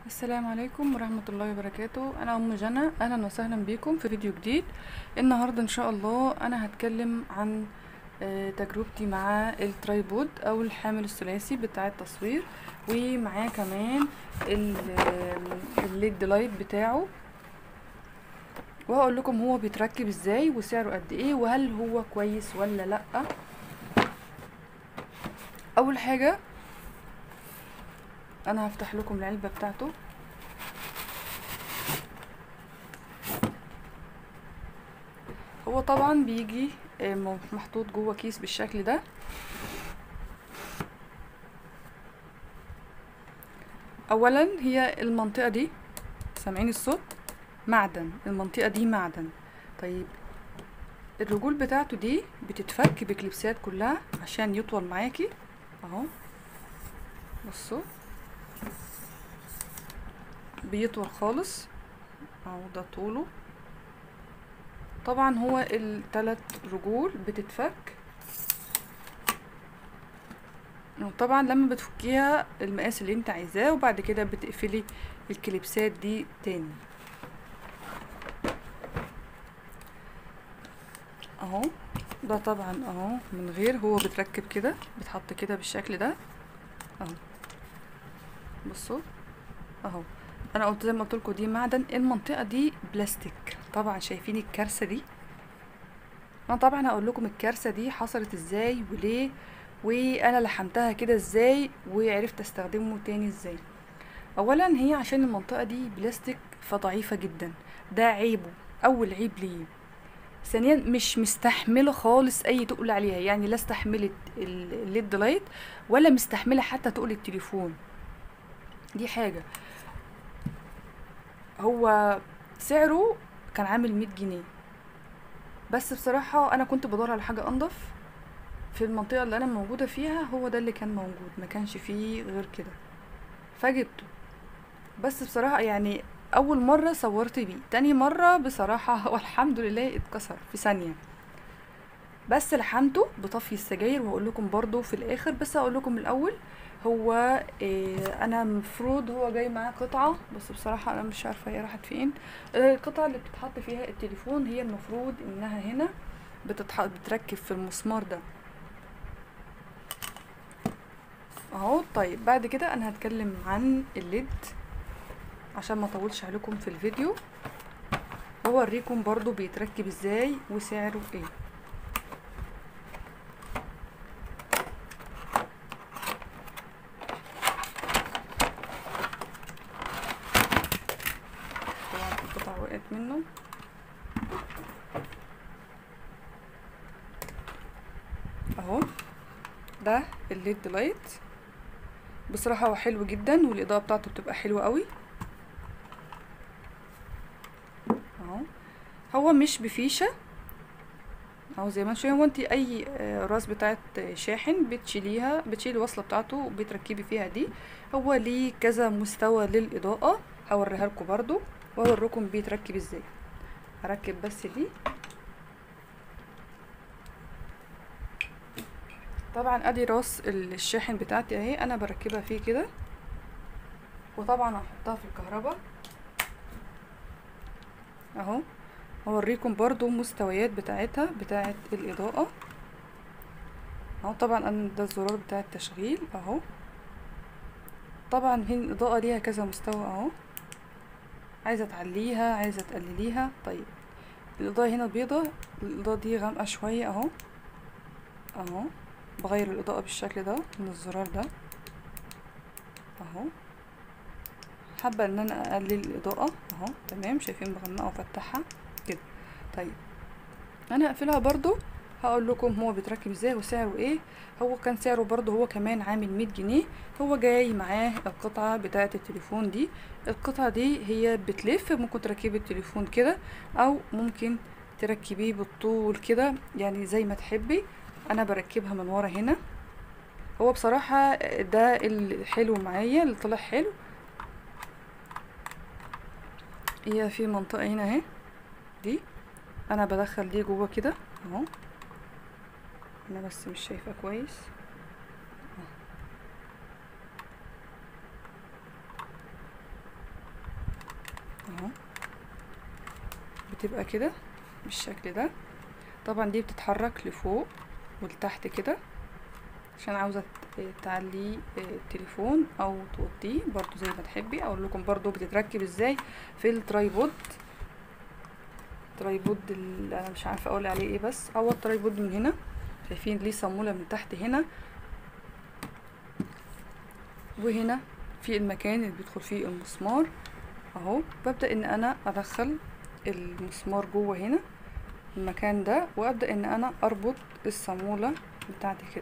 السلام عليكم ورحمة الله وبركاته أنا أم جنى أهلا وسهلا بكم في فيديو جديد النهاردة إن شاء الله أنا هتكلم عن آه، تجربتي مع الترايبود أو الحامل الثلاثي بتاع التصوير ومعاه كمان ال- آه، الليد لايت بتاعه وهقول لكم هو بيتركب ازاي وسعره قد ايه وهل هو كويس ولا لأ أول حاجة انا هفتح لكم العلبة بتاعته هو طبعا بيجي آه، م- محطوط جوه كيس بالشكل ده اولا هي المنطقة دي سامعين الصوت معدن المنطقة دي معدن طيب الرجول بتاعته دي بتتفك بكليبسات كلها عشان يطول معاكي اهو بصوا بيطول خالص اهو ده طوله طبعا هو التلات رجول بتتفك طبعا لما بتفكيها المقاس اللي انت عايزاه وبعد كده بتقفلي الكليبسات دي تاني اهو ده طبعا اهو من غير هو بتركب كده بتحط كده بالشكل ده اهو بصوا اهو انا قلت زي ما قلت لكم دي معدن المنطقه دي بلاستيك طبعا شايفين الكارثه دي انا طبعا هقول لكم الكارثه دي حصلت ازاي وليه وانا لحمتها كده ازاي وعرفت استخدمه تاني ازاي اولا هي عشان المنطقه دي بلاستيك فضعيفه جدا ده عيبه اول عيب ليه ثانيا مش مستحمله خالص اي تقل عليها يعني لا استحملت ال- الليد لايت ولا مستحمله حتى تقل التليفون دي حاجه هو سعره كان عامل 100 جنيه بس بصراحة أنا كنت بدور على حاجة أنضف في المنطقة اللي أنا موجودة فيها هو ده اللي كان موجود ما كانش فيه غير كده فجبته بس بصراحة يعني أول مرة صورت بيه تاني مرة بصراحة والحمد لله اتكسر في ثانية بس لحمته بطفي السجاير وهقول لكم برضو في الآخر بس هقول لكم الأول هو إيه انا مفروض هو جاي معاه قطعه بس بصراحه انا مش عارفه هي راحت فين آه، القطعه اللي بتتحط فيها التليفون هي المفروض انها هنا بتتح... بتركب في المسمار ده اهو طيب بعد كده انا هتكلم عن الليد عشان ما اطولش عليكم في الفيديو واوريكم برضو بيتركب ازاي وسعره ايه طبعا القطعة وقعت منه اهو ده الليد لايت بصراحة هو حلو جدا والإضاءة بتاعته بتبقى حلوة قوي اهو هو مش بفيشة اهو زي ما انتوا شايفين هو انت اي آه، راس بتاعت شاحن بتشيليها بتشيلي الوصلة بتاعته وبتركبي فيها دي هو ليه كذا مستوى للإضاءة هوريها لكم برضو واوريكم بيتركب ازاي هركب بس دي طبعا ادي راس الشاحن بتاعتي اهي انا بركبها فيه كده وطبعا هحطها في الكهرباء اهو هوريكم برضو مستويات بتاعتها بتاعت الاضاءة اهو طبعا انا ده الزرار بتاع التشغيل اهو طبعا هنا الاضاءة ليها كذا مستوى اهو عايزة تعليها عايزة تقلليها طيب الإضاءة هنا بيضة الإضاءة دي غامقة شوية اهو اهو بغير الإضاءة بالشكل ده من الزرار ده اهو حابة ان انا اقلل الإضاءة اهو تمام شايفين بغمقها وفتحها كده طيب انا هقفلها برضو هقول لكم هو بيتركب ازاي وسعره ايه هو كان سعره برضو هو كمان عامل 100 جنيه هو جاي معاه القطعة بتاعة التليفون دي القطعة دي هي بتلف ممكن تركبي التليفون كده او ممكن تركبيه بالطول كده يعني زي ما تحبي انا بركبها من ورا هنا هو بصراحة ده الحلو معايا اللي طلع حلو هي في منطقة هنا اهي دي انا بدخل دي جوه كده اهو انا بس مش شايفة كويس اهو بتبقى كده بالشكل ده طبعا دي بتتحرك لفوق ولتحت كده عشان عاوزة تعلي التليفون او توطيه برضو زي ما تحبي اقول لكم برضو بتتركب ازاي في الترايبود ترايبود انا مش عارفه اقول عليه ايه بس هو الترايبود من هنا شايفين ليه صاموله من تحت هنا وهنا في المكان اللي بيدخل فيه المسمار اهو ببدا ان انا ادخل المسمار جوه هنا المكان ده وابدا ان انا اربط الصاموله بتاعتي كده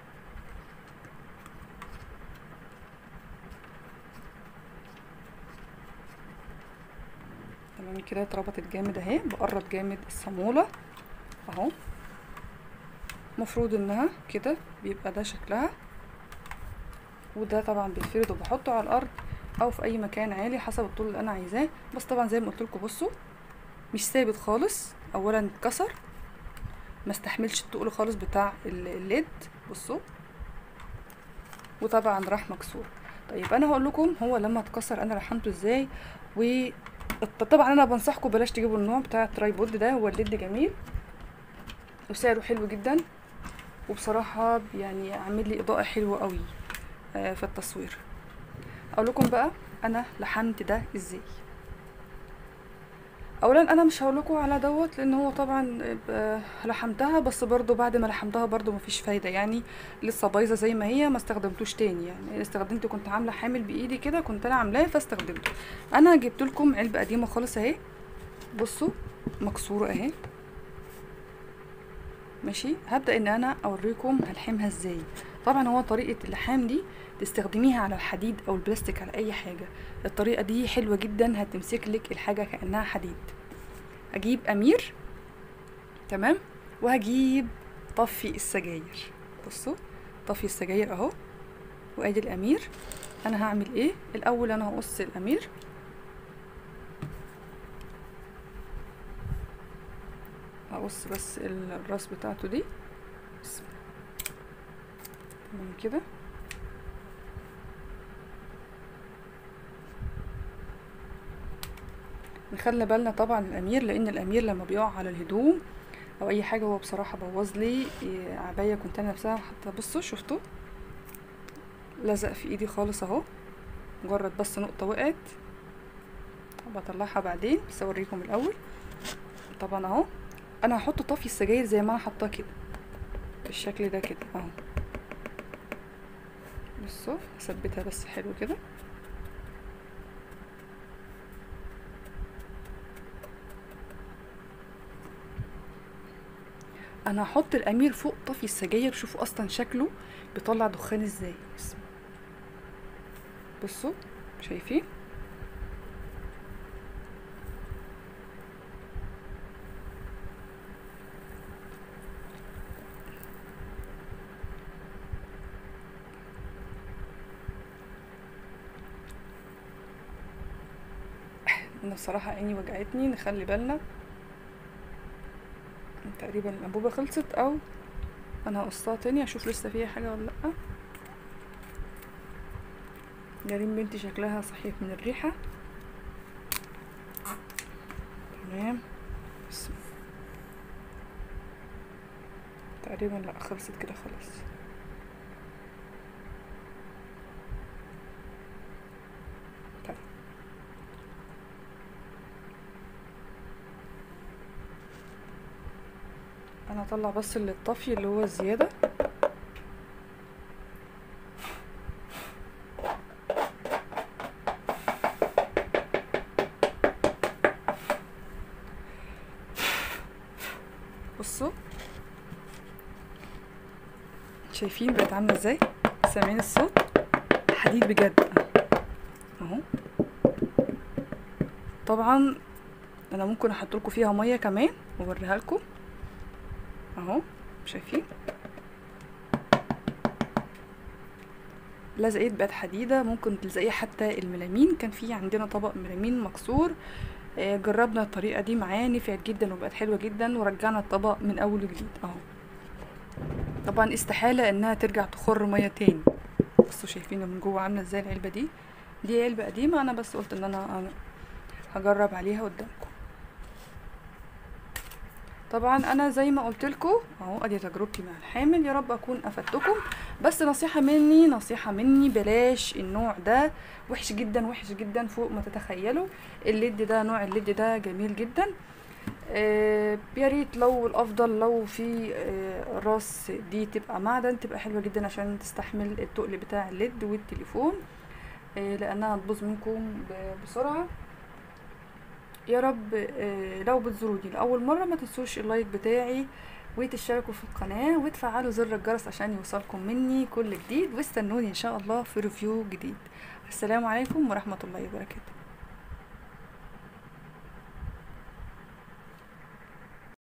تمام كده اتربطت جامد اهي بقرب جامد الصاموله اهو مفروض انها كده بيبقى ده شكلها وده طبعا بيتفرد وبحطه على الارض او في اي مكان عالي حسب الطول اللي انا عايزاه بس طبعا زي ما قلت لكم بصوا مش ثابت خالص اولا اتكسر ما استحملش التقل خالص بتاع الليد بصوا وطبعا راح مكسور طيب انا هقول لكم هو لما اتكسر انا لحمته ازاي و طبعا انا بنصحكم بلاش تجيبوا النوع بتاع الترايبود ده هو الليد جميل وسعره حلو جدا وبصراحة يعني عامل لي اضاءة حلوة قوي في التصوير اقول لكم بقى انا لحمت ده ازاي اولا انا مش هقول لكم على دوت لان هو طبعا لحمتها بس برضو بعد ما لحمتها برضو مفيش فايده يعني لسه بايظه زي ما هي ما استخدمتوش تاني يعني استخدمت كنت عامله حامل بايدي كده كنت انا عاملاه فاستخدمته انا جبت لكم علبه قديمه خالص اهي بصوا مكسوره اهي ماشي هبدا ان انا اوريكم هلحمها ازاي طبعا هو طريقه اللحام دي تستخدميها على الحديد او البلاستيك على اي حاجه الطريقه دي حلوه جدا هتمسك لك الحاجه كانها حديد هجيب امير تمام وهجيب طفي السجاير بصوا طفي السجاير اهو وادي الامير انا هعمل ايه الاول انا هقص الامير هقص بس الراس بتاعته دي بسم تمام كده نخلي بالنا طبعا الامير لان الامير لما بيقع على الهدوم او اي حاجه هو بصراحه بوظ لي عبايه كنت انا لابساها حتى بصوا شفتوا لزق في ايدي خالص اهو مجرد بس نقطه وقعت بطلعها بعدين بس اوريكم الاول طبعا اهو انا هحط طفي السجاير زي ما انا حاطاه كده بالشكل ده كده اهو بصوا هثبتها بس حلو كده انا هحط الامير فوق طفي السجاير شوفوا اصلا شكله بيطلع دخان ازاي بصوا شايفين انا بصراحه عيني وجعتني نخلي بالنا تقريبا الانبوبه خلصت او انا هقصها تاني اشوف لسه فيها حاجه ولا لا جريم بنتي شكلها صحيت من الريحه تمام بسم تقريبا لا خلصت كده خلاص طيب انا هطلع بس اللي الطفي اللي هو الزياده بصوا شايفين بقت عامله ازاي سامعين الصوت حديد بجد اهو طبعا انا ممكن احط لكم فيها ميه كمان واوريها لكم اهو شايفين لزقت بقت حديدة ممكن تلزقيه حتى الملامين كان في عندنا طبق ملامين مكسور آه جربنا الطريقة دي معاه نفعت جدا وبقت حلوة جدا ورجعنا الطبق من اول وجديد اهو طبعا استحالة انها ترجع تخر مية تاني بصوا شايفين من جوه عاملة ازاي العلبة دي دي علبة قديمة انا بس قلت ان انا هجرب عليها قدامكم طبعا انا زي ما قلت لكم اهو ادي تجربتي مع الحامل يا رب اكون افدتكم بس نصيحه مني نصيحه مني بلاش النوع ده وحش جدا وحش جدا فوق ما تتخيلوا الليد ده نوع الليد ده جميل جدا آه يا ريت لو الافضل لو في آه راس دي تبقى معدن تبقى حلوه جدا عشان تستحمل التقل بتاع الليد والتليفون آه لانها هتبوظ منكم بسرعه يا رب آه لو بتزوروني لاول مره ما تنسوش اللايك بتاعي وتشتركوا في القناه وتفعلوا زر الجرس عشان يوصلكم مني كل جديد واستنوني ان شاء الله في ريفيو جديد السلام عليكم ورحمه الله وبركاته